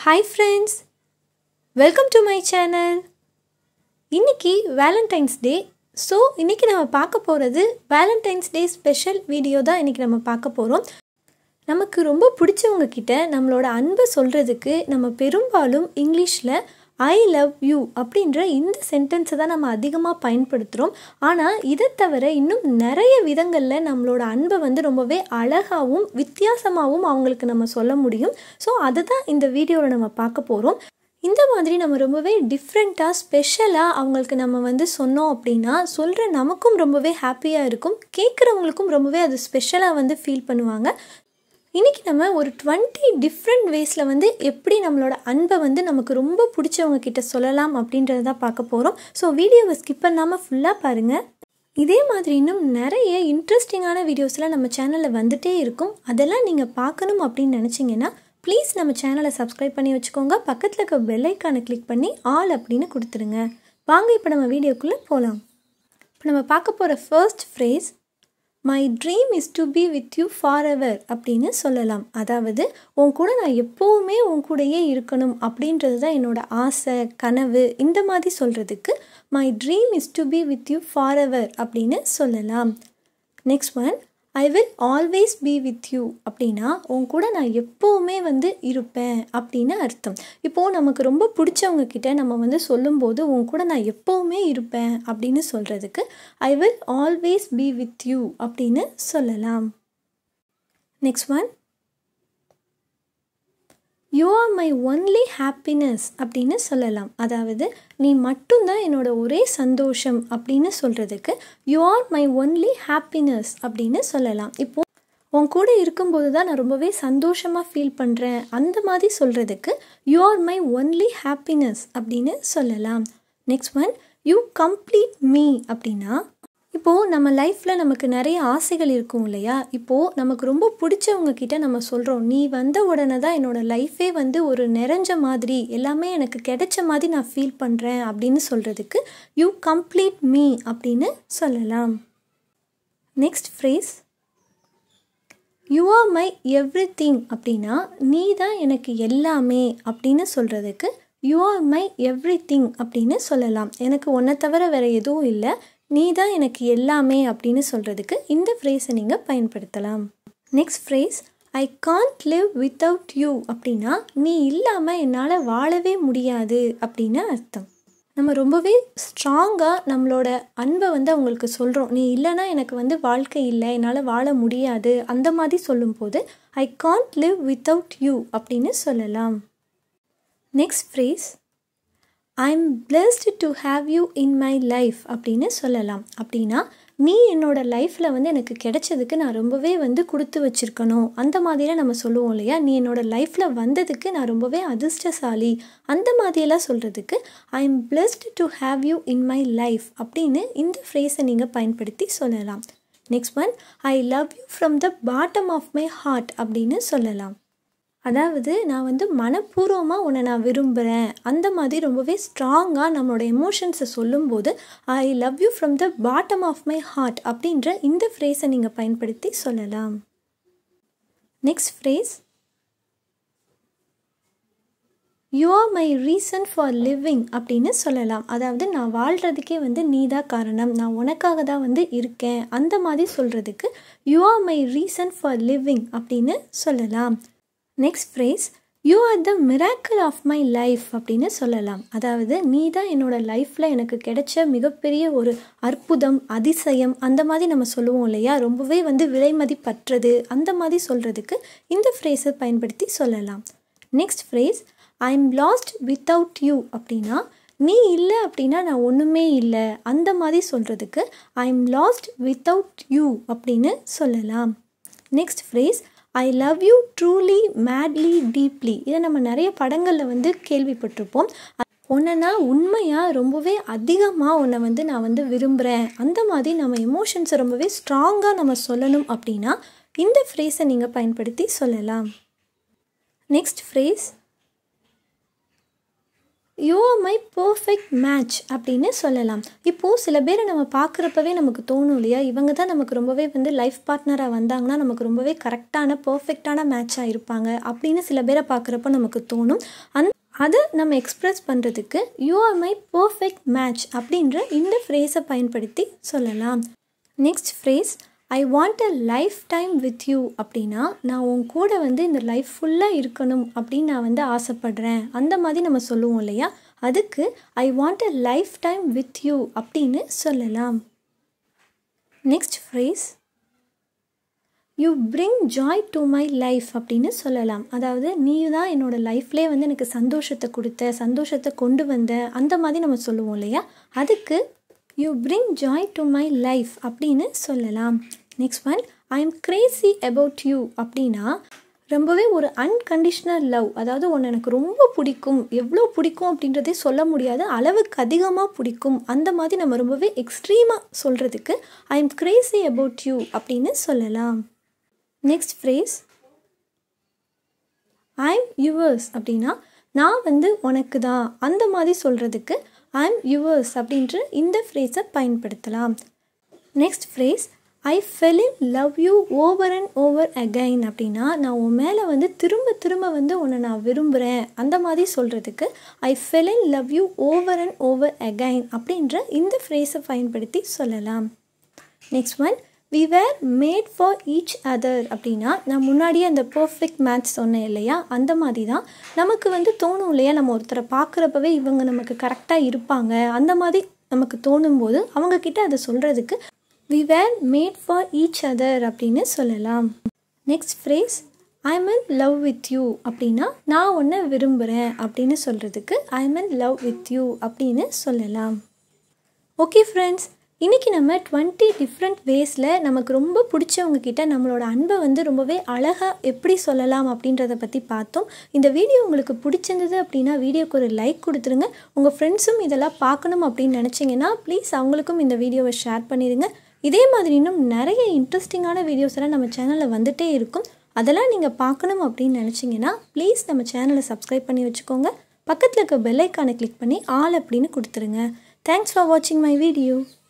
hi friends welcome to my channel இன்னைக்கு valentine's day so இன்றைக்கி நம்ம பார்க்க போகிறது வேலண்டைன்ஸ் டே ஸ்பெஷல் வீடியோ தான் இன்றைக்கி நம்ம பார்க்க போகிறோம் நமக்கு ரொம்ப பிடிச்சவங்க கிட்ட நம்மளோட அன்பை சொல்கிறதுக்கு நம்ம பெரும்பாலும் இங்கிலீஷில் ஐ லவ் யூ அப்படின்ற இந்த சென்டென்ஸை தான் நம்ம அதிகமாக பயன்படுத்துகிறோம் ஆனால் இதை தவிர இன்னும் நிறைய விதங்களில் நம்மளோட அன்பை வந்து ரொம்பவே அழகாகவும் வித்தியாசமாகவும் அவங்களுக்கு நம்ம சொல்ல முடியும் ஸோ அதை தான் இந்த வீடியோவில் நம்ம பார்க்க போகிறோம் இந்த மாதிரி நம்ம ரொம்பவே டிஃப்ரெண்ட்டாக ஸ்பெஷலாக அவங்களுக்கு நம்ம வந்து சொன்னோம் அப்படின்னா சொல்கிற நமக்கும் ரொம்பவே ஹாப்பியாக இருக்கும் கேட்குறவங்களுக்கும் ரொம்பவே அது ஸ்பெஷலாக வந்து ஃபீல் பண்ணுவாங்க இன்றைக்கி நம்ம ஒரு டுவெண்ட்டி டிஃப்ரெண்ட் வேஸில் வந்து எப்படி நம்மளோட அன்பை வந்து நமக்கு ரொம்ப பிடிச்சவங்க கிட்ட சொல்லலாம் அப்படின்றத தான் பார்க்க போகிறோம் ஸோ வீடியோவை ஸ்கிப் பண்ணாமல் ஃபுல்லாக பாருங்கள் இதே மாதிரி இன்னும் நிறைய இன்ட்ரெஸ்டிங்கான வீடியோஸ்லாம் நம்ம சேனலில் வந்துட்டே இருக்கும் அதெல்லாம் நீங்கள் பார்க்கணும் அப்படின்னு நினச்சிங்கன்னா ப்ளீஸ் நம்ம சேனலை சப்ஸ்கிரைப் பண்ணி வச்சுக்கோங்க பக்கத்தில் இருக்க பெல் ஐக்கானை கிளிக் பண்ணி ஆல் அப்படின்னு கொடுத்துருங்க வாங்க இப்போ நம்ம வீடியோக்குள்ளே போகலாம் இப்போ நம்ம பார்க்க போகிற first phrase my dream is to be with you forever அப்படின்னு சொல்லலாம் அதாவது உன் கூட நான் எப்போவுமே உன் கூடயே இருக்கணும் அப்படின்றது தான் என்னோட ஆசை கனவு இந்த மாதிரி சொல்கிறதுக்கு my dream is to be with you forever அப்படின்னு சொல்லலாம் next one I will always be with you அப்படின்னா உன் கூட நான் எப்போவுமே வந்து இருப்பேன் அப்படின்னு அர்த்தம் இப்போது நமக்கு ரொம்ப பிடிச்சவங்க கிட்ட நம்ம வந்து சொல்லும்போது உன் கூட நான் எப்போவுமே இருப்பேன் அப்படின்னு சொல்கிறதுக்கு I will always be with you அப்படின்னு சொல்லலாம் next one you are my only happiness அப்படின்னு சொல்லலாம் அதாவது நீ மட்டும்தான் என்னோட ஒரே சந்தோஷம் அப்படின்னு சொல்கிறதுக்கு you are my only happiness அப்படின்னு சொல்லலாம் இப்போது உன் கூட இருக்கும்போது தான் நான் ரொம்பவே சந்தோஷமாக ஃபீல் பண்ணுறேன் அந்த மாதிரி சொல்கிறதுக்கு you are my only happiness அப்படின்னு சொல்லலாம் next one you complete me அப்படின்னா இப்போது நம்ம லைஃப்பில் நமக்கு நிறைய ஆசைகள் இருக்கும் இல்லையா இப்போது நமக்கு ரொம்ப பிடிச்சவங்க கிட்ட நம்ம சொல்கிறோம் நீ வந்த உடனே தான் என்னோடய லைஃபே வந்து ஒரு நிறைஞ்ச மாதிரி எல்லாமே எனக்கு கிடைச்ச மாதிரி நான் ஃபீல் பண்ணுறேன் அப்படின்னு சொல்கிறதுக்கு யூ கம்ப்ளீட் மீ அப்படின்னு சொல்லலாம் next phrase you are my everything அப்படின்னா நீ தான் எனக்கு எல்லாமே அப்படின்னு சொல்கிறதுக்கு you are my everything அப்படின்னு சொல்லலாம் எனக்கு ஒன்றை தவிர வேறு எதுவும் இல்லை நீ தான் எனக்கு எல்லாமே அப்படின்னு சொல்கிறதுக்கு இந்த ஃப்ரேஸை நீங்கள் பயன்படுத்தலாம் next phrase I can't live without you அப்படின்னா நீ இல்லாமல் என்னால் வாழவே முடியாது அப்படின்னு அர்த்தம் நம்ம ரொம்பவே ஸ்ட்ராங்காக நம்மளோட அன்பை வந்து அவங்களுக்கு சொல்கிறோம் நீ இல்லைன்னா எனக்கு வந்து வாழ்க்கை இல்லை என்னால் வாழ முடியாது அந்த மாதிரி சொல்லும்போது I can't live without you அப்படின்னு சொல்லலாம் next phrase I am blessed to have you in my life அப்படின்னு சொல்லலாம் அப்படின்னா நீ என்னோட லைஃப்பில் வந்து எனக்கு கிடைச்சதுக்கு நான் ரொம்பவே வந்து கொடுத்து வச்சுருக்கணும் அந்த மாதிரிலாம் நம்ம சொல்லுவோம் இல்லையா நீ என்னோட லைஃப்பில் வந்ததுக்கு நான் ரொம்பவே அதிர்ஷ்டசாலி அந்த மாதிரியெல்லாம் சொல்கிறதுக்கு I am blessed to have you in my life அப்படின்னு இந்த ஃப்ரேஸை நீங்கள் பயன்படுத்தி சொல்லலாம் next one I love you from the bottom of my heart அப்படின்னு சொல்லலாம் அதாவது நான் வந்து மனப்பூர்வமாக உன்னை நான் விரும்புகிறேன் அந்த மாதிரி ரொம்பவே ஸ்ட்ராங்காக நம்மளோட எமோஷன்ஸை சொல்லும்போது I love you from the bottom of my heart அப்படின்ற இந்த ஃப்ரேஸை நீங்கள் பயன்படுத்தி சொல்லலாம் next phrase you are my reason for living அப்படின்னு சொல்லலாம் அதாவது நான் வாழ்கிறதுக்கே வந்து நீ தான் காரணம் நான் உனக்காக தான் வந்து இருக்கேன் அந்த மாதிரி சொல்கிறதுக்கு you are my reason for living அப்படின்னு சொல்லலாம் next phrase you are the miracle of my life அப்படின்னு சொல்லலாம் அதாவது நீ தான் என்னோடய லைஃப்பில் எனக்கு கிடைச்ச மிகப்பெரிய ஒரு அற்புதம் அதிசயம் அந்த மாதிரி நம்ம சொல்லுவோம் இல்லையா ரொம்பவே வந்து விலைமதிப்பற்றது அந்த மாதிரி சொல்கிறதுக்கு இந்த ஃப்ரேஸை பயன்படுத்தி சொல்லலாம் next phrase I am lost without you அப்படின்னா நீ இல்லை அப்படின்னா நான் ஒன்றுமே இல்லை அந்த மாதிரி சொல்கிறதுக்கு I am lost without you அப்படின்னு சொல்லலாம் next phrase I love you truly madly deeply இதை நம்ம நிறைய படங்களில் வந்து கேள்விப்பட்டிருப்போம் உன்னை நான் உண்மையாக ரொம்பவே அதிகமாக உன்னை வந்து நான் வந்து விரும்புகிறேன் அந்த மாதிரி நம்ம எமோஷன்ஸை ரொம்பவே ஸ்ட்ராங்காக நம்ம சொல்லணும் அப்படின்னா இந்த ஃப்ரேஸை நீங்கள் பயன்படுத்தி சொல்லலாம் next phrase you are my perfect match அப்படின்னு சொல்லலாம் இப்போது சில பேரை நம்ம பார்க்குறப்பவே நமக்கு தோணும் இல்லையா இவங்க தான் நமக்கு ரொம்பவே வந்து லைஃப் பார்ட்னராக வந்தாங்கன்னா நமக்கு ரொம்பவே கரெக்டான பர்ஃபெக்டான மேட்சாக இருப்பாங்க அப்படின்னு சில பேரை பார்க்குறப்ப நமக்கு தோணும் அந் அதை நம்ம எக்ஸ்ப்ரெஸ் பண்ணுறதுக்கு you are my perfect match அப்படின்ற இந்த ஃப்ரேஸை பயன்படுத்தி சொல்லலாம் next phrase I want a lifetime with you அப்படின்னா நான் உன் கூட வந்து இந்த லைஃப் ஃபுல்லாக இருக்கணும் அப்படின்னு நான் வந்து ஆசைப்படுறேன் அந்த மாதிரி நம்ம சொல்லுவோம் இல்லையா அதுக்கு I want a lifetime with you அப்படின்னு சொல்லலாம் next phrase you bring joy to my life அப்படின்னு சொல்லலாம் அதாவது நீ தான் என்னோடய லைஃப்லேயே வந்து எனக்கு சந்தோஷத்தை கொடுத்த சந்தோஷத்தை கொண்டு வந்த அந்த மாதிரி நம்ம சொல்லுவோம் இல்லையா அதுக்கு you bring joy to my life அப்படின்னு சொல்லலாம் next one I am crazy about you அப்படின்னா ரொம்பவே ஒரு அன்கண்டிஷ்னல் லவ் அதாவது ஒன்று எனக்கு ரொம்ப பிடிக்கும் எவ்வளோ பிடிக்கும் அப்படின்றதே சொல்ல முடியாது அளவுக்கு அதிகமாக பிடிக்கும் அந்த மாதிரி நம்ம ரொம்பவே எக்ஸ்ட்ரீமாக சொல்கிறதுக்கு I am crazy about you அப்படின்னு சொல்லலாம் நெக்ஸ்ட் ஃப்ரேஸ் ஐம் யுவர்ஸ் அப்படின்னா நான் வந்து உனக்கு தான் அந்த மாதிரி சொல்கிறதுக்கு ஐம் யுவர்ஸ் அப்படின்ற இந்த ஃப்ரேஸை பயன்படுத்தலாம் next phrase I fell in love you over and over again அப்படின்னா நான் உன் மேலே வந்து திரும்ப திரும்ப வந்து உன்னை நான் விரும்புகிறேன் அந்த மாதிரி சொல்கிறதுக்கு I fell in love you over and over again அப்படின்ற இந்த ஃப்ரேஸை பயன்படுத்தி சொல்லலாம் next one we were made for each other அப்படின்னா நான் முன்னாடியே அந்த பர்ஃபெக்ட் மேட்ச் சொன்னேன் இல்லையா அந்த மாதிரி தான் நமக்கு வந்து தோணும் இல்லையா நம்ம ஒருத்தரை பார்க்குறப்பவே இவங்க நமக்கு கரெக்டாக இருப்பாங்க அந்த மாதிரி நமக்கு தோணும்போது அவங்கக்கிட்ட அதை சொல்கிறதுக்கு we were made for each other அப்படின்னு சொல்லலாம் next phrase I in love with you அப்படின்னா நான் ஒன்றை விரும்புகிறேன் அப்படின்னு சொல்கிறதுக்கு I in love with you அப்படின்னு சொல்லலாம் ஓகே ஃப்ரெண்ட்ஸ் இன்றைக்கி நம்ம டுவெண்ட்டி டிஃப்ரெண்ட் வேஸில் நமக்கு ரொம்ப பிடிச்சவங்க கிட்ட நம்மளோட அன்பை வந்து ரொம்பவே அழகாக எப்படி சொல்லலாம் அப்படின்றத பற்றி பார்த்தோம் இந்த வீடியோ உங்களுக்கு பிடிச்சிருந்தது அப்படின்னா வீடியோக்கு ஒரு லைக் கொடுத்துருங்க உங்கள் ஃப்ரெண்ட்ஸும் இதெல்லாம் பார்க்கணும் அப்படின்னு நினச்சிங்கன்னா ப்ளீஸ் அவங்களுக்கும் இந்த வீடியோவை ஷேர் பண்ணிடுங்க இதே மாதிரி இன்னும் நிறைய இன்ட்ரெஸ்டிங்கான வீடியோஸ் எல்லாம் நம்ம சேனலில் வந்துகிட்டே இருக்கும் அதெல்லாம் நீங்கள் பார்க்கணும் அப்படின்னு நினச்சிங்கன்னா ப்ளீஸ் நம்ம சேனலை சப்ஸ்கிரைப் பண்ணி வச்சுக்கோங்க பக்கத்தில் இருக்க பெல்லைக்கானை கிளிக் பண்ணி ஆல் அப்படின்னு கொடுத்துருங்க தேங்க்ஸ் ஃபார் வாட்சிங் மை வீடியோ